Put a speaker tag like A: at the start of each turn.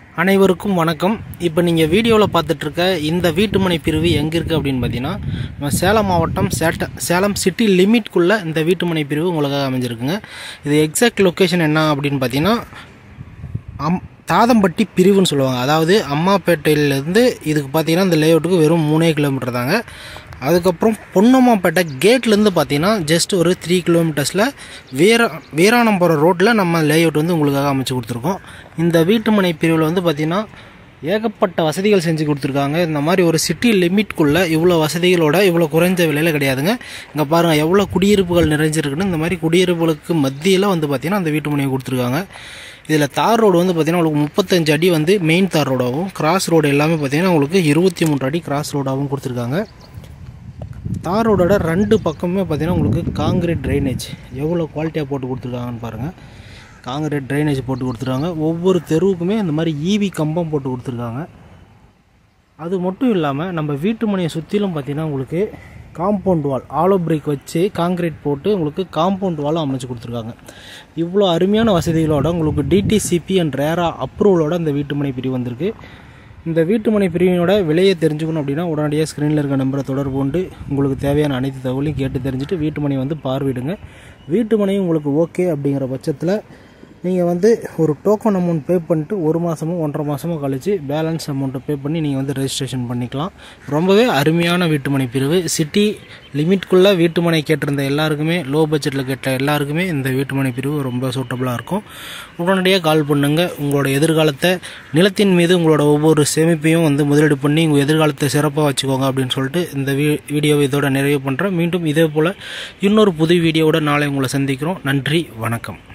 A: அனைவருக்கும் வணக்கம் இப்போ நீங்கள் வீடியோவில் பார்த்துட்ருக்க இந்த வீட்டுமனை பிரிவு எங்கே இருக்குது அப்படின்னு பார்த்தீங்கன்னா நம்ம சேலம் மாவட்டம் சேட்ட சேலம் சிட்டி லிமிட்குள்ளே இந்த வீட்டுமனை பிரிவு உங்களுக்காக அமைஞ்சிருக்குங்க இது எக்ஸாக்ட் லொக்கேஷன் என்ன அப்படின்னு பார்த்தீங்கன்னா அம் தாதம்பட்டி பிரிவுன்னு சொல்லுவாங்க அதாவது அம்மாப்பேட்டையிலேருந்து இதுக்கு பார்த்தீங்கன்னா இந்த லேஅவுட்டுக்கு வெறும் மூணே கிலோமீட்டர் தாங்க அதுக்கப்புறம் பொன்னம்மாப்பேட்டை கேட்லேருந்து பார்த்தீங்கன்னா ஜஸ்ட் ஒரு த்ரீ கிலோமீட்டர்ஸில் வீர வீராணம் போகிற ரோட்டில் நம்ம லேஅவுட் வந்து உங்களுக்காக அமைச்சு கொடுத்துருக்கோம் இந்த வீட்டுமனை பிரிவில் வந்து பார்த்திங்கன்னா ஏகப்பட்ட வசதிகள் செஞ்சு கொடுத்துருக்காங்க இந்த மாதிரி ஒரு சிட்டி லிமிட்குள்ளே இவ்வளோ வசதிகளோட இவ்வளோ குறைஞ்ச விலையில் கிடையாதுங்க இங்கே பாருங்கள் எவ்வளோ குடியிருப்புகள் நிறைஞ்சிருக்குன்னு இந்த மாதிரி குடியிருப்புகளுக்கு மத்தியில் வந்து பார்த்திங்கன்னா அந்த வீட்டு மனையை கொடுத்துருக்காங்க இதில் தார் ரோடு வந்து பார்த்திங்கன்னா உங்களுக்கு முப்பத்தஞ்சு அடி வந்து மெயின் தார் ரோடாகவும் கிராஸ் ரோடு எல்லாமே பார்த்திங்கன்னா உங்களுக்கு இருபத்தி மூன்று அடி கிராஸ் ரோடாகவும் கொடுத்துருக்காங்க தார் ரோடோட ரெண்டு பக்கமே பார்த்திங்கன்னா உங்களுக்கு காங்கிரீட் ட்ரைனேஜ் எவ்வளோ குவாலிட்டியாக போட்டு கொடுத்துருக்காங்கன்னு பாருங்கள் காங்கிரீட் ட்ரைனேஜ் போட்டு கொடுத்துருக்காங்க ஒவ்வொரு தெருவுக்குமே இந்த மாதிரி ஈவி கம்பம் போட்டு கொடுத்துருக்காங்க அது மட்டும் இல்லாமல் நம்ம வீட்டு மனையை சுற்றிலும் பார்த்திங்கன்னா உங்களுக்கு காம்பவுண்ட் வால் ஆலோ பிரிக் வச்சு காங்கிரீட் போட்டு உங்களுக்கு காம்பவுண்ட் வாலும் அமைச்சு கொடுத்துருக்காங்க இவ்வளோ அருமையான வசதிகளோட உங்களுக்கு டிடிசிபி அண்ட் ரேரா அப்ரூவலோட இந்த வீட்டுமனை பிரிவு வந்திருக்கு இந்த வீட்டுமனை பிரிவினோட விலையை தெரிஞ்சுக்கணும் அப்படின்னா உடனடியாக ஸ்க்ரீனில் இருக்க நம்பரை தொடர்பு கொண்டு உங்களுக்கு தேவையான அனைத்து தகவலையும் கேட்டு தெரிஞ்சுட்டு வீட்டுமனை வந்து பார்வையிடுங்க வீட்டுமனையும் உங்களுக்கு ஓகே அப்படிங்கிற பட்சத்தில் நீங்கள் வந்து ஒரு டோக்கன் அமௌண்ட் பே பண்ணிட்டு ஒரு மாதமோ ஒன்றரை மாதமோ கழித்து பேலன்ஸ் அமௌண்ட்டை பே பண்ணி நீங்கள் வந்து ரெஜிஸ்ட்ரேஷன் பண்ணிக்கலாம் ரொம்பவே அருமையான வீட்டுமனை பிரிவு சிட்டி லிமிட்குள்ளே வீட்டுமனை கேட்டிருந்த எல்லாருக்குமே லோ பட்ஜெட்டில் கேட்ட எல்லாருக்குமே இந்த வீட்டுமனை பிரிவு ரொம்ப சூட்டபுளாக இருக்கும் உடனடியாக கால் பண்ணுங்க உங்களோட எதிர்காலத்தை நிலத்தின் மீது உங்களோட ஒவ்வொரு சேமிப்பையும் வந்து முதலீடு பண்ணி உங்கள் எதிர்காலத்தை சிறப்பாக வச்சுக்கோங்க அப்படின்னு சொல்லிட்டு இந்த வீ வீடியோவை இதோட நிறைவு பண்ணுறேன் மீண்டும் இதே போல் இன்னொரு புது வீடியோவோட நாளை உங்களை சந்திக்கிறோம் நன்றி வணக்கம்